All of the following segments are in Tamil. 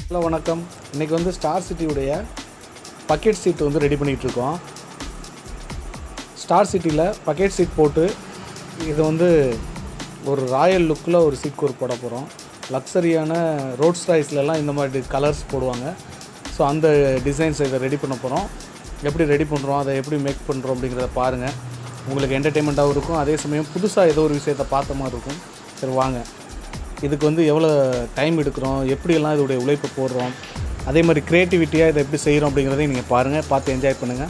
ஹலோ வணக்கம் இன்றைக்கி வந்து ஸ்டார் சிட்டியுடைய பக்கெட் சீட் வந்து ரெடி பண்ணிகிட்டு இருக்கோம் ஸ்டார் சிட்டியில் பக்கெட் சீட் போட்டு இது வந்து ஒரு ராயல் லுக்கில் ஒரு சீட் கோர் போட போகிறோம் லக்ஸரியான ரோட் ஸ்டைஸ்லலாம் இந்த மாதிரி கலர்ஸ் போடுவாங்க ஸோ அந்த டிசைன்ஸ் இதை ரெடி பண்ண போகிறோம் எப்படி ரெடி பண்ணுறோம் அதை எப்படி மேக் பண்ணுறோம் அப்படிங்கிறத பாருங்கள் உங்களுக்கு என்டர்டெயின்மெண்ட்டாகவும் இருக்கும் அதே சமயம் புதுசாக ஏதோ ஒரு விஷயத்தை பார்த்த மாதிரி இருக்கும் சரி வாங்க இதுக்கு வந்து எவ்வளோ டைம் எடுக்கிறோம் எப்படியெல்லாம் இதோடைய உழைப்பு போடுறோம் அதே மாதிரி க்ரியேட்டிவிட்டியாக இதை எப்படி செய்கிறோம் அப்படிங்கிறதையும் நீங்கள் பாருங்கள் பார்த்து என்ஜாய் பண்ணுங்கள்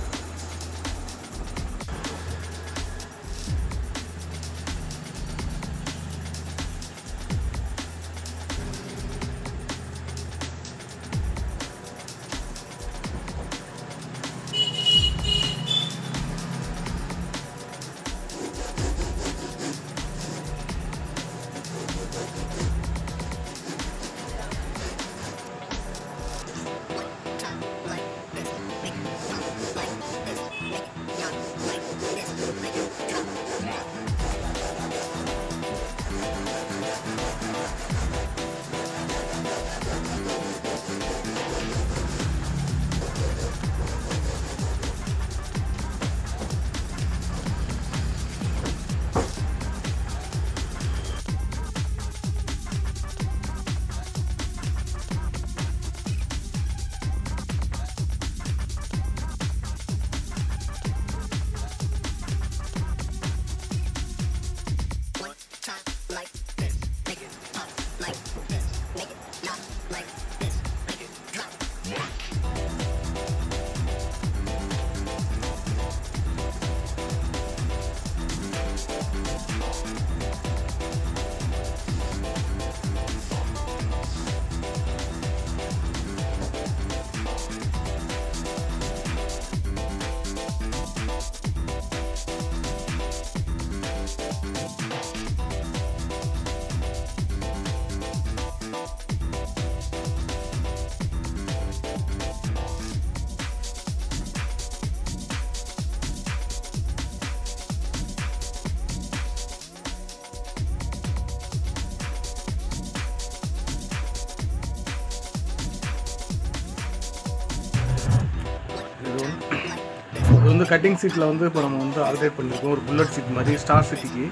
இது வந்து இது வந்து கட்டிங் சீட்டில் வந்து இப்போ நம்ம வந்து ஆல்ட்ரேட் பண்ணியிருக்கோம் ஒரு புல்லட் சீட் மாதிரி ஸ்டார் சிட்டிக்கு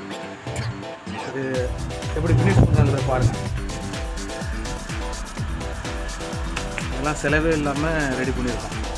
அது எப்படி ஃபினிஷ் பண்ணுறாங்கிறத பாருங்கள் இதெல்லாம் செலவே இல்லாமல் ரெடி பண்ணியிருக்கோம்